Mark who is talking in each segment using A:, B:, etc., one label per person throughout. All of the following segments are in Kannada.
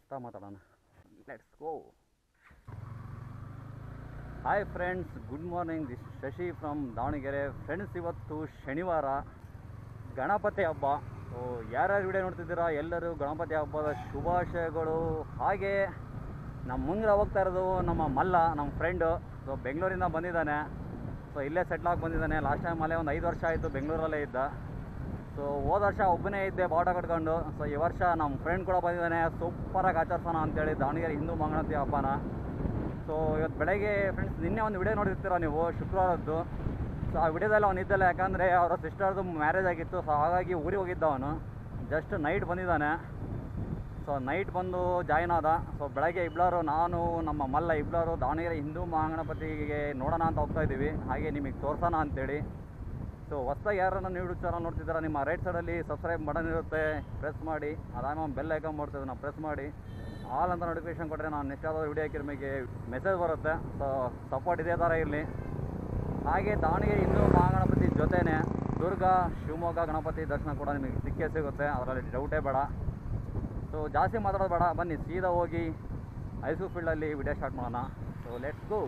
A: ಬರ್ತಾ ಮಾತಾಡೋಣ let's go hi friends good morning this Shashi from Davanagere friends ಇವತ್ತು ಶನಿವಾರ ಗಣಪತಿ ಹಬ್ಬ ಸೊ ಯಾರ್ಯಾರು ವಿಡಿಯೋ ನೋಡ್ತಿದ್ದೀರಾ ಎಲ್ಲರೂ ಗಣಪತಿ ಹಬ್ಬದ ಶುಭಾಶಯಗಳು ಹಾಗೆ ನಮ್ಮ ಮುಂದೆ ಹೋಗ್ತಾ ಇರೋದು ನಮ್ಮ ಮಲ್ಲ ನಮ್ಮ ಫ್ರೆಂಡು ಸೊ ಬೆಂಗಳೂರಿಂದ ಬಂದಿದ್ದಾನೆ ಸೊ ಇಲ್ಲೇ ಸೆಟ್ಲಾಗಿ ಬಂದಿದ್ದಾನೆ ಲಾಸ್ಟ್ ಟೈಮ್ ಅಲ್ಲೇ ಒಂದು ಐದು ವರ್ಷ ಆಯಿತು ಬೆಂಗಳೂರಲ್ಲೇ ಇದ್ದ ಸೊ ಹೋದ ವರ್ಷ ಒಬ್ಬನೇ ಇದ್ದೆ ಬಾಟ ಕಟ್ಕೊಂಡು ಸೊ ಈ ವರ್ಷ ನಮ್ಮ ಫ್ರೆಂಡ್ ಕೂಡ ಬಂದಿದ್ದಾನೆ ಸೂಪರಾಗಿ ಆಚರಿಸೋಣ ಅಂತೇಳಿ ದಾವಣಗೆರೆ ಹಿಂದೂ ಮಂಗಣತಿ ಹಬ್ಬನ ಸೊ ಇವತ್ತು ಬೆಳಗ್ಗೆ ಫ್ರೆಂಡ್ಸ್ ನಿನ್ನೆ ಒಂದು ವಿಡಿಯೋ ನೋಡಿರ್ತೀರ ನೀವು ಶುಕ್ರವಾರದ್ದು ಸೊ ಆ ವಿಡಿಯೋದಲ್ಲಿ ಅವನು ಇದ್ದಲ್ಲ ಯಾಕಂದರೆ ಅವರ ಸಿಸ್ಟರ್ದು ಮ್ಯಾರೇಜ್ ಆಗಿತ್ತು ಸೊ ಹಾಗಾಗಿ ಊರಿಗೆ ಹೋಗಿದ್ದ ಅವನು ಜಸ್ಟ್ ನೈಟ್ ಬಂದಿದ್ದಾನೆ ಸೊ ನೈಟ್ ಬಂದು ಜಾಯ್ನ್ ಆದ ಸೊ ಬೆಳಗ್ಗೆ ಇಬ್ಬರು ನಾನು ನಮ್ಮ ಮಲ್ಲ ಇಬ್ಬರು ದಾವಣಗೆರೆ ಹಿಂದೂ ಮಹಾಗಣಪತಿಗೆ ನೋಡೋಣ ಅಂತ ಹೋಗ್ತಾ ಇದ್ದೀವಿ ಹಾಗೆ ನಿಮಗೆ ತೋರ್ಸೋಣ ಅಂತೇಳಿ ಸೊ ಹೊಸ್ದಾಗಿ ಯಾರನ್ನ ನೀವು ಯೂಟ್ಯೂಬ್ ಚಾನಲ್ ನೋಡ್ತಿದ್ದೀರಾ ನಿಮ್ಮ ರೈಟ್ ಸೈಡಲ್ಲಿ ಸಬ್ಸ್ಕ್ರೈಬ್ ಬಟನ್ ಇರುತ್ತೆ ಪ್ರೆಸ್ ಮಾಡಿ ಅದಾದ್ಮೇಲೆ ಬೆಲ್ ಐಕನ್ ಮಾಡ್ತಿದ್ದೆ ನಾವು ಪ್ರೆಸ್ ಮಾಡಿ ಆಲ್ ಅಂತ ನೋಟಿಫಿಕೇಶನ್ ಕೊಟ್ಟರೆ ನಾನು ನೆಕ್ಸ್ಟ್ ಯಾವ್ದಾದ್ರು ವಿಡಿಯೋ ಹಾಕಿರೋ ನಿಮಗೆ ಮೆಸೇಜ್ ಬರುತ್ತೆ ಸೊ ಸಪೋರ್ಟ್ ಇದೇ ಥರ ಇರಲಿ ಹಾಗೆ ದಾವಣಗೆರೆ ಹಿಂದೂ ಮಹಾಗಣಪತಿ ಜೊತೆನೇ ದುರ್ಗ ಶಿವಮೊಗ್ಗ ಗಣಪತಿ ದರ್ಶನ ಕೂಡ ನಿಮಗೆ ಸಿಕ್ಕೇ ಸಿಗುತ್ತೆ ಅದರಲ್ಲಿ ಡೌಟೇ ಬೇಡ ಸೊ ಜಾಸ್ತಿ ಮಾತಾಡೋದು ಬೇಡ ಬನ್ನಿ ಸೀದಾ ಹೋಗಿ ಐಸೂ ಫೀಲ್ಡಲ್ಲಿ ವಿಡಿಯೋ ಸ್ಟಾರ್ಟ್ ಮಾಡೋಣ ಸೊ ಲೆಟ್ಸ್ ಗೋ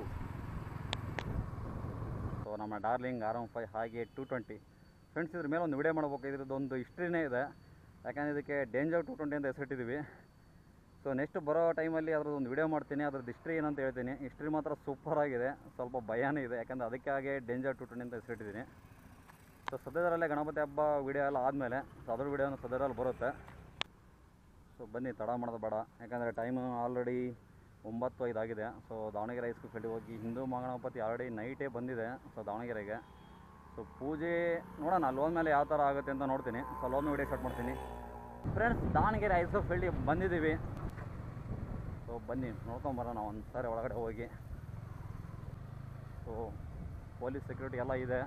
A: ಸೊ ನಮ್ಮ ಡಾರ್ಲಿಂಗ್ ಆರ್ ಎಮ್ ಫೈವ್ ಹಾಗೆ ಟು ಟ್ವೆಂಟಿ ಫ್ರೆಂಡ್ಸ್ ಇದ್ರ ಮೇಲೆ ಒಂದು ವಿಡಿಯೋ ಮಾಡ್ಬೇಕು ಇದ್ರದ್ದು ಒಂದು ಹಿಸ್ಟ್ರಿನೇ ಇದೆ ಯಾಕಂದರೆ ಇದಕ್ಕೆ ಡೇಂಜರ್ ಟು ಟ್ವೆಂಟಿ ಅಂತ ಹೆಸರಿಟ್ಟಿದ್ದೀವಿ ಸೊ ನೆಕ್ಸ್ಟ್ ಬರೋ ಟೈಮಲ್ಲಿ ಅದ್ರದ್ದು ಒಂದು ವಿಡಿಯೋ ಮಾಡ್ತೀನಿ ಅದ್ರದ್ದು ಹಿಸ್ಟ್ರಿ ಏನಂತ ಹೇಳ್ತೀನಿ ಹಿಸ್ಟ್ರಿ ಮಾತ್ರ ಸೂಪರ್ ಆಗಿದೆ ಸ್ವಲ್ಪ ಭಯನೇ ಇದೆ ಯಾಕಂದರೆ ಅದಕ್ಕಾಗೆ ಡೇಂಜರ್ ಟು ಟ್ವೆಂಟಿ ಅಂತ ಹೆಸರಿಟ್ಟಿದ್ದೀನಿ ಸೊ ಸದ್ಯದರಲ್ಲೇ ಗಣಪತಿ ಹಬ್ಬ ವಿಡಿಯೋ ಎಲ್ಲ ಆದಮೇಲೆ ಸೊ ಅದ್ರ ವಿಡಿಯೋನು ಸದ್ಯದಲ್ಲಿ ಬರುತ್ತೆ ಸೊ ಬನ್ನಿ ತಡ ಮಾಡೋದು ಬೇಡ ಯಾಕಂದರೆ ಟೈಮು ಆಲ್ರೆಡಿ ಒಂಬತ್ತು ಐದು ಆಗಿದೆ ಸೊ ದಾವಣಗೆರೆ ಹೈಸ್ಕೂಲ್ ಫೀಲ್ಡಿಗೆ ಹೋಗಿ ಹಿಂದೂ ಮಹಾಗಣಪತಿ ಆಲ್ರೆಡಿ ನೈಟೇ ಬಂದಿದೆ ಸೊ ದಾವಣಗೆರೆಗೆ ಸೊ ಪೂಜೆ ನೋಡೋಣ ಅಲ್ಲಿ ಹೋದ್ಮೇಲೆ ಯಾವ ಥರ ಆಗುತ್ತೆ ಅಂತ ನೋಡ್ತೀನಿ ಸೊ ಅಲ್ಲಿ ಹೋದ್ಮೇಲೆ ವಿಡಿಯೋ ಸ್ಟಾರ್ಟ್ ಮಾಡ್ತೀನಿ ಫ್ರೆಂಡ್ಸ್ ದಾವಣಗೆರೆ ಹೈಸ್ಕೂಲ್ ಫೀಲ್ಡಿಗೆ ಬಂದಿದ್ದೀವಿ ಸೊ ಬನ್ನಿ ನೋಡ್ಕೊಂಬರೋಣ ಒಂದು ಸಾರಿ ಒಳಗಡೆ ಹೋಗಿ ಸೊ ಪೊಲೀಸ್ ಸೆಕ್ಯೂರಿಟಿ ಎಲ್ಲ ಇದೆ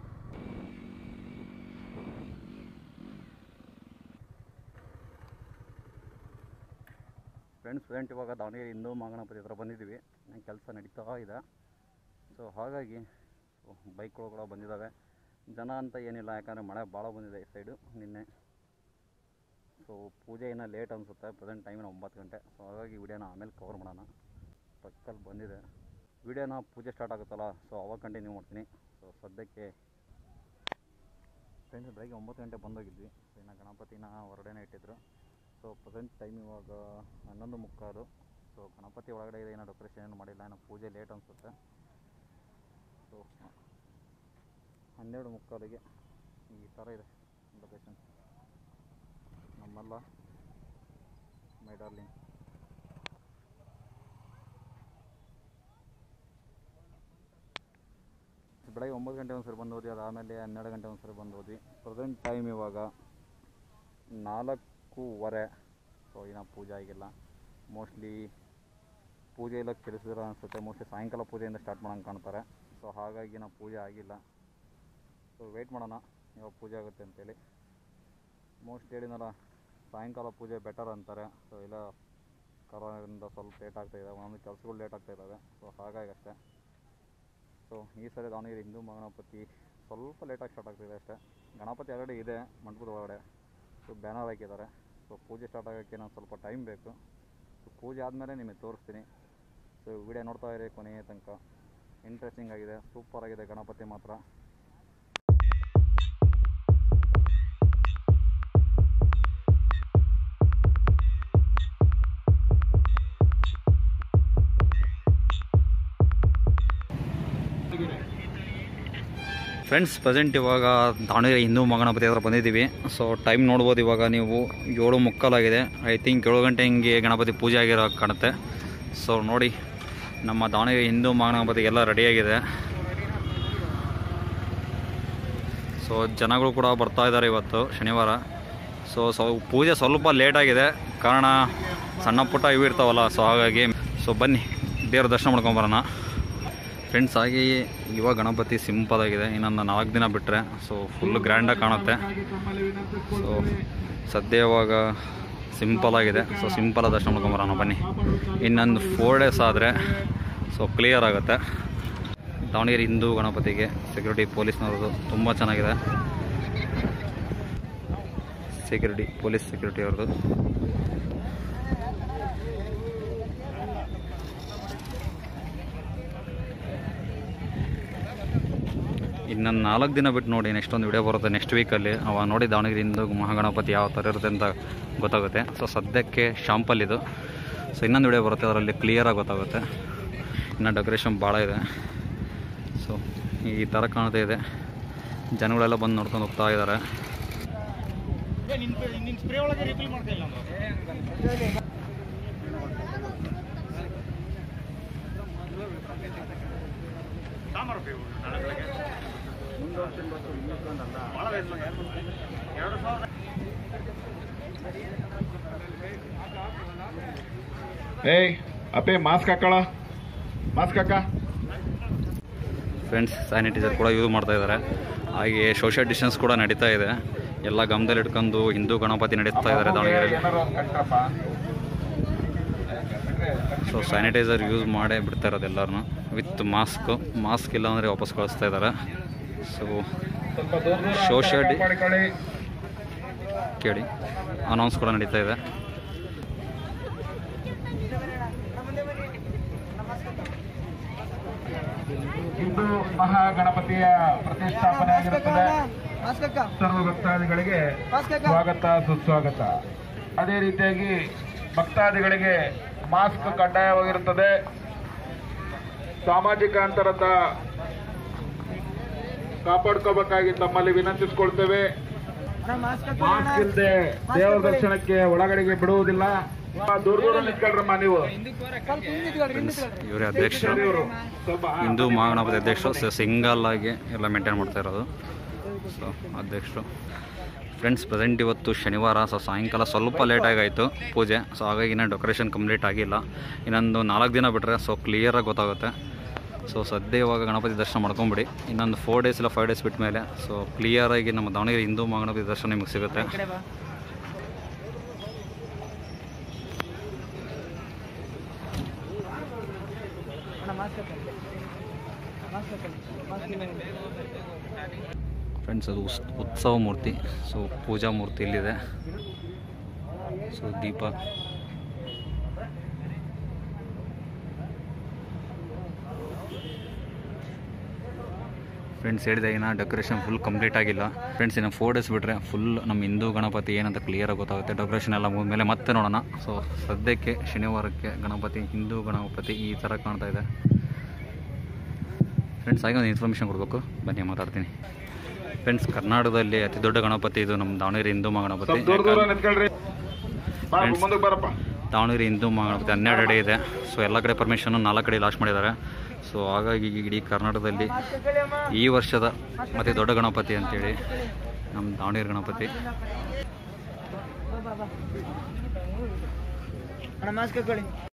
A: ಫ್ರೆಂಡ್ಸ್ ಪ್ರೆಸೆಂಟ್ ಇವಾಗ ದಾವಣಗೆರೆ ಹಿಂದೂ ಮಹಾಗಣಪತಿ ಹತ್ರ ಬಂದಿದ್ದೀವಿ ನಂಗೆ ಕೆಲಸ ನಡೀತಾ ಇದೆ ಸೊ ಹಾಗಾಗಿ ಬೈಕ್ಗಳು ಕೂಡ ಬಂದಿದ್ದಾವೆ ಜನ ಅಂತ ಏನಿಲ್ಲ ಯಾಕಂದರೆ ಮಳೆ ಭಾಳ ಬಂದಿದೆ ಈ ಸೈಡು ನಿನ್ನೆ ಸೊ ಪೂಜೆ ಇನ್ನೂ ಲೇಟ್ ಅನಿಸುತ್ತೆ ಪ್ರೆಸೆಂಟ್ ಟೈಮಿನ ಒಂಬತ್ತು ಗಂಟೆ ಸೊ ಹಾಗಾಗಿ ವಿಡಿಯೋನ ಆಮೇಲೆ ಕವರ್ ಮಾಡೋಣ ಟ್ರಕ್ಕಲ್ಲಿ ಬಂದಿದೆ ವಿಡಿಯೋನ ಪೂಜೆ ಸ್ಟಾರ್ಟ್ ಆಗುತ್ತಲ್ಲ ಸೊ ಅವಾಗ ಕಂಟಿನ್ಯೂ ಮಾಡ್ತೀನಿ ಸೊ ಸದ್ಯಕ್ಕೆ ಫ್ರೆಂಡ್ಸ್ ಬೆಳಗ್ಗೆ ಒಂಬತ್ತು ಗಂಟೆ ಬಂದೋಗಿದ್ವಿ ಸೊ ಇನ್ನು ಗಣಪತಿನ ಹೊರಗಡೆನೇ ಇಟ್ಟಿದ್ರು ಸೊ ಪ್ರೆಸೆಂಟ್ ಟೈಮ್ ಇವಾಗ ಹನ್ನೊಂದು ಮುಕ್ಕಾಲು ಸೊ ಗಣಪತಿ ಒಳಗಡೆ ಇದೆ ಏನೋ ಡೆಕೋರೇಷನ್ ಏನು ಮಾಡಿಲ್ಲ ಏನೋ ಪೂಜೆ ಲೇಟ್ ಅನಿಸುತ್ತೆ ಸೊ ಹನ್ನೆರಡು ಮುಕ್ಕಾಲಿಗೆ ಈ ಥರ ಇದೆ ಲೊಕೇಶನ್ ನಮ್ಮಲ್ಲ ಮೈ ಡಾರ್ಲಿಂಗ್ ಬೆಳಗ್ಗೆ ಒಂಬತ್ತು ಗಂಟೆ ಒಂದು ಸರಿ ಬಂದು ಹೋದ್ವಿ ಅದಾದಮೇಲೆ ಹನ್ನೆರಡು ಗಂಟೆ ಒಂದು ಸರಿ ಬಂದು ಹೋದ್ವಿ ಪ್ರೆಸೆಂಟ್ ಟೈಮ್ ಇವಾಗ ನಾಲ್ಕೂವರೆ ಸೊ ಇನ್ನೂ ಪೂಜೆ ಆಗಿಲ್ಲ ಮೋಸ್ಟ್ಲಿ ಪೂಜೆ ಎಲ್ಲ ಕೆಲಸಿದ್ರು ಅನಿಸುತ್ತೆ ಮೋಸ್ಟ್ಲಿ ಸಾಯಂಕಾಲ ಪೂಜೆಯಿಂದ ಸ್ಟಾರ್ಟ್ ಮಾಡೋಂಗೆ ಕಾಣ್ತಾರೆ ಸೊ ಹಾಗಾಗಿ ನಾವು ಪೂಜೆ ಆಗಿಲ್ಲ ಸೊ ವೆಯ್ಟ್ ಮಾಡೋಣ ಇವಾಗ ಪೂಜೆ ಆಗುತ್ತೆ ಅಂತೇಳಿ ಮೋಸ್ಟ್ ಹೇಳಿದ್ನಲ್ಲ ಸಾಯಂಕಾಲ ಪೂಜೆ ಬೆಟರ್ ಅಂತಾರೆ ಸೊ ಇಲ್ಲ ಕರೋನಾದಿಂದ ಸ್ವಲ್ಪ ಲೇಟ್ ಆಗ್ತಾಯಿದೆ ಒಂದೊಂದು ಕೆಲಸಗಳು ಲೇಟ್ ಆಗ್ತಾ ಇದ್ದಾವೆ ಸೊ ಹಾಗಾಗಿ ಅಷ್ಟೇ ಸೊ ಈ ಸರಿ ದಾವಣಗೆರೆ ಹಿಂದೂ ಮಹಾಗಣಪತಿ ಸ್ವಲ್ಪ ಲೇಟಾಗಿ ಸ್ಟಾರ್ಟ್ ಆಗ್ತಿದೆ ಅಷ್ಟೇ ಗಣಪತಿ ಆಲ್ರೆಡಿ ಇದೆ ಮಂಟಪದ ಒಳಗಡೆ ಸೊ ಬ್ಯಾನರ್ ಹಾಕಿದ್ದಾರೆ ಸೊ ಪೂಜೆ ಸ್ಟಾರ್ಟ್ ಆಗೋಕ್ಕೆ ನಾವು ಸ್ವಲ್ಪ ಟೈಮ್ ಬೇಕು ಸೊ ಪೂಜೆ ಆದಮೇಲೆ ನಿಮಗೆ ತೋರಿಸ್ತೀನಿ ಸೊ ವಿಡಿಯೋ ನೋಡ್ತಾ ಇರಿ ಕೊನೆಯ ತನಕ ಇಂಟ್ರೆಸ್ಟಿಂಗ್ ಆಗಿದೆ ಸೂಪರ್ ಆಗಿದೆ ಗಣಪತಿ ಮಾತ್ರ ಫ್ರೆಂಡ್ಸ್ ಪ್ರೆಸೆಂಟ್ ಇವಾಗ ದಾವಣಗೆರೆ ಹಿಂದೂ ಮಹಾಗಣಪತಿ ಹತ್ರ ಬಂದಿದ್ದೀವಿ ಸೊ ಟೈಮ್ ನೋಡ್ಬೋದು ಇವಾಗ ನೀವು ಏಳು ಮುಕ್ಕಾಲಾಗಿದೆ ಐ ಥಿಂಕ್ ಏಳು ಗಂಟೆ ಹಿಂಗೆ ಗಣಪತಿ ಪೂಜೆ ಆಗಿರೋ ಕಾಣುತ್ತೆ ಸೊ ನೋಡಿ ನಮ್ಮ ದಾವಣಗೆರೆ ಹಿಂದೂ ಮಹಾಗಣಪತಿಗೆಲ್ಲ ರೆಡಿಯಾಗಿದೆ ಸೊ ಜನಗಳು ಕೂಡ ಬರ್ತಾ ಇದ್ದಾರೆ ಇವತ್ತು ಶನಿವಾರ ಸೊ ಸೊ ಪೂಜೆ ಸ್ವಲ್ಪ ಲೇಟಾಗಿದೆ ಕಾರಣ ಸಣ್ಣ ಪುಟ್ಟ ಇವು ಇರ್ತಾವಲ್ಲ ಸೊ ಹಾಗಾಗಿ ಸೊ ಬನ್ನಿ ದೇವ್ರ ದರ್ಶನ ಮಾಡ್ಕೊಂಬರೋಣ ಫ್ರೆಂಡ್ಸ್ ಹಾಗೆಯೇ ಇವಾಗ ಗಣಪತಿ ಸಿಂಪಲ್ ಆಗಿದೆ ಇನ್ನೊಂದು ನಾಲ್ಕು ದಿನ ಬಿಟ್ಟರೆ ಸೊ ಫುಲ್ ಗ್ರ್ಯಾಂಡಾಗಿ ಕಾಣುತ್ತೆ ಸೊ ಸದ್ಯ ಇವಾಗ ಸಿಂಪಲ್ ಆಗಿದೆ ಸೊ ಸಿಂಪಲ್ ದರ್ಶನ ಮಾಡ್ಕೊಂಬರೋಣ ಬನ್ನಿ ಇನ್ನೊಂದು ಫೋರ್ ಡೇಸ್ ಆದರೆ ಸೊ ಕ್ಲಿಯರ್ ಆಗುತ್ತೆ ದಾವಣಗೆರೆ ಹಿಂದೂ ಗಣಪತಿಗೆ ಸೆಕ್ಯೂರಿಟಿ ಪೊಲೀಸ್ನವ್ರದ್ದು ತುಂಬ ಚೆನ್ನಾಗಿದೆ ಸೆಕ್ಯೂರಿಟಿ ಪೊಲೀಸ್ ಸೆಕ್ಯೂರಿಟಿ ಅವ್ರದ್ದು ಇನ್ನೊಂದು ನಾಲ್ಕು ದಿನ ಬಿಟ್ಟು ನೋಡಿ ನೆಕ್ಸ್ಟ್ ಒಂದು ವಿಡಿಯೋ ಬರುತ್ತೆ ನೆಕ್ಸ್ಟ್ ವೀಕಲ್ಲಿ ಅವ ನೋಡಿ ದಾವಣಗೆರೆ ಹಿಂದೂ ಮಹಾಗಣಪತಿ ಯಾವ ಥರ ಇರುತ್ತೆ ಅಂತ ಗೊತ್ತಾಗುತ್ತೆ ಸೊ ಸದ್ಯಕ್ಕೆ ಶಾಂಪಲ್ ಇದು ಸೊ ಇನ್ನೊಂದು ವಿಡಿಯೋ ಬರುತ್ತೆ ಅದರಲ್ಲಿ ಕ್ಲಿಯರಾಗಿ ಗೊತ್ತಾಗುತ್ತೆ ಇನ್ನು ಡೆಕೋರೇಷನ್ ಭಾಳ ಇದೆ ಸೊ ಈ ಥರ ಕಾಣ್ತಾ ಇದೆ ಜನಗಳೆಲ್ಲ ಬಂದು ನೋಡ್ಕೊಂಡು ಹೋಗ್ತಾ ಇದ್ದಾರೆ
B: ಏಯ್ ಅಪ್ಪೆ ಮಾಸ್ಕ್ ಹಾಕಳ ಮಾಸ್ಕ್ ಹಾಕ
A: ಫ್ರೆಂಡ್ಸ್ ಸ್ಯಾನಿಟೈಸರ್ ಕೂಡ ಯೂಸ್ ಮಾಡ್ತಾ ಇದ್ದಾರೆ ಹಾಗೆ ಸೋಷಿಯಲ್ ಡಿಸ್ಟೆನ್ಸ್ ಕೂಡ ನಡೀತಾ ಇದೆ ಎಲ್ಲ ಗಮನದಲ್ಲಿ ಇಟ್ಕೊಂಡು ಹಿಂದೂ ಗಣಪತಿ ನಡೀತಾ ಇದ್ದಾರೆ ದಾವಣಗೆರೆಯಲ್ಲಿ
B: ಏನಾರು ಒಂದ್ ಕಟ್ರಪ್ಪ
A: ಸೊ ಸ್ಯಾನಿಟೈಸರ್ ಯೂಸ್ ಮಾಡೇ ಬಿಡ್ತಾ ಇರೋದು ಎಲ್ಲರನ್ನು ವಿತ್ ಮಾಸ್ಕ್ ಮಾಸ್ಕ್ ಇಲ್ಲ ಅಂದರೆ ವಾಪಸ್ ಕಳಿಸ್ತಾ ಇದ್ದಾರೆ ಸೊ
B: ಸ್ವಲ್ಪ ದೂರ ದೂರ
A: Social
B: ಅಂತರ
A: di-
B: ಕಾಪಾಡಿಕೊಳ್ಳಿ.
A: ಕೇಳಿ ಅನೌನ್ಸ್ ಕೂಡ ನಡೀತಾ ಇದೆ
B: ಹಿಂದೂ ಮಹಾಗಣಪತಿಯ ಪ್ರತಿಷ್ಠಾಪನೆ ಆಗಿರುತ್ತದೆ ಸರ್ವ ಭಕ್ತಾದಿಗಳಿಗೆ ಸ್ವಾಗತ ಸುಸ್ವಾಗತ ಅದೇ ರೀತಿಯಾಗಿ ಭಕ್ತಾದಿಗಳಿಗೆ ಮಾಸ್ಕ್ ಕಡ್ಡಾಯವಾಗಿರುತ್ತದೆ ಸಾಮಾಜಿಕ ಅಂತರದ ಕಾಪಾಡ್ಕೋಬೇಕಾಗಿ ತಮ್ಮಲ್ಲಿ ವಿನಂತಿಸಿಕೊಳ್ತೇವೆ ಮಾಸ್ಕ್ ಇಲ್ಲದೆ ದೇವರ ದರ್ಶನಕ್ಕೆ ಒಳಗಡೆಗೆ ಬಿಡುವುದಿಲ್ಲ ಸ್ವಲ್ಪ ದೂರ ದೂರ ನಿಂತ್ಕೊಳ್ರಮ್ಮ ನೀವು
A: ಫ್ರೆಂಡ್ಸ್ ಇವರೇ ಅಧ್ಯಕ್ಷರು
B: ಇವರು ಸ್ವಲ್ಪ
A: ಹಿಂದೂ ಮಹಾಗಣಪತಿ ಅಧ್ಯಕ್ಷರು ಸೊ ಸಿಂಗಲ್ ಆಗಿ ಎಲ್ಲ ಮೇಂಟೈನ್ ಮಾಡ್ತಾ ಇರೋದು ಸೊ ಅಧ್ಯಕ್ಷರು ಫ್ರೆಂಡ್ಸ್ ಪ್ರೆಸೆಂಟ್ ಇವತ್ತು ಶನಿವಾರ ಸೊ ಸಾಯಂಕಾಲ ಸ್ವಲ್ಪ ಲೇಟಾಗಿ ಆಯಿತು ಪೂಜೆ ಸೊ ಹಾಗಾಗಿ ಇನ್ನೂ ಡೆಕೋರೇಷನ್ ಕಂಪ್ಲೀಟ್ ಆಗಿಲ್ಲ ಇನ್ನೊಂದು ನಾಲ್ಕು ದಿನ ಬಿಟ್ಟರೆ ಸೊ ಕ್ಲಿಯರಾಗಿ ಗೊತ್ತಾಗುತ್ತೆ ಸೊ ಸದ್ಯ ಇವಾಗ ಗಣಪತಿ ದರ್ಶನ ಮಾಡ್ಕೊಂಬಿಡಿ ಇನ್ನೊಂದು ಫೋರ್ ಡೇಸ್ ಇಲ್ಲ ಫೈವ್ ಡೇಸ್ ಬಿಟ್ಟ ಮೇಲೆ ಸೊ ಕ್ಲಿಯರಾಗಿ ನಮ್ಮ ದಾವಣಗೆರೆ ಹಿಂದೂ ಮಹಾಗಣಪತಿ ದರ್ಶನ ನಿಮಗೆ ಸಿಗುತ್ತೆ ಫ್ರೆಂಡ್ಸ್ ಅದು ಉಸ್ ಉತ್ಸವ ಮೂರ್ತಿ ಸೊ ಪೂಜಾ ಮೂರ್ತಿ ಇಲ್ಲಿದೆ ಸೊ ದೀಪ ಫ್ರೆಂಡ್ಸ್ ಹೇಳಿದೆ ಇನ್ನು ಡೆಕೋರೇಷನ್ ಫುಲ್ ಕಂಪ್ಲೀಟ್ ಆಗಿಲ್ಲ ಫ್ರೆಂಡ್ಸ್ ಇನ್ನು ಫೋರ್ ಡೇಸ್ ಬಿಟ್ಟರೆ ಫುಲ್ ನಮ್ಮ ಹಿಂದೂ ಗಣಪತಿ ಏನಂತ ಕ್ಲಿಯರಾಗಿ ಗೊತ್ತಾಗುತ್ತೆ ಡೆಕೋರೇಷನ್ ಎಲ್ಲ ಮುಗಿದ್ಮೇಲೆ ಮತ್ತೆ ನೋಡೋಣ ಸೊ ಸದ್ಯಕ್ಕೆ ಶನಿವಾರಕ್ಕೆ ಗಣಪತಿ ಹಿಂದೂ ಗಣಪತಿ ಈ ಥರ ಕಾಣ್ತಾ ಇದೆ ಫ್ರೆಂಡ್ಸ್ ಹಾಗೆ ಒಂದು ಇನ್ಫಾರ್ಮೇಷನ್ ಕೊಡಬೇಕು ಬನ್ನಿ ಮಾತಾಡ್ತೀನಿ ಫ್ರೆಂಡ್ಸ್ ಕರ್ನಾಟಕದಲ್ಲಿ ಅತಿ ದೊಡ್ಡ ಗಣಪತಿ ಇದು ನಮ್ಮ ದಾವಣಗೆರೆ ಹಿಂದೂ ಮಹಾಗಣಪತಿ
B: ಸ್ವಲ್ಪ ದೂರ ದೂರ ನಿಂತ್ಕೊಳ್ರಿ ಬಾ
A: Friends.
B: ಮುಂದಕ್ಕೆ ಬರಪ್ಪ
A: ದಾವಣಗೆರೆ ಹಿಂದೂ ಮಹಾಗಣಪತಿ ಹನ್ನೆರಡು ಅಡಿ ಇದೆ ಸೊ ಎಲ್ಲ ಕಡೆ ಪರ್ಮಿಷನ್ ನಾಲ್ಕು ಕಡೆ ಲಾಸ್ಟ್ ಮಾಡಿದ್ದಾರೆ ಸೊ ಹಾಗಾಗಿ ಇಡೀ ಕರ್ನಾಟಕದಲ್ಲಿ ಈ ವರ್ಷದ ಅತಿ ದೊಡ್ಡ ಗಣಪತಿ ಅಂತೇಳಿ ನಮ್ಮ ದಾವಣಗೆರೆ ಗಣಪತಿ
C: ಮಾಸ್ಕ್ ಹಾಕೊಳ್ಳಿ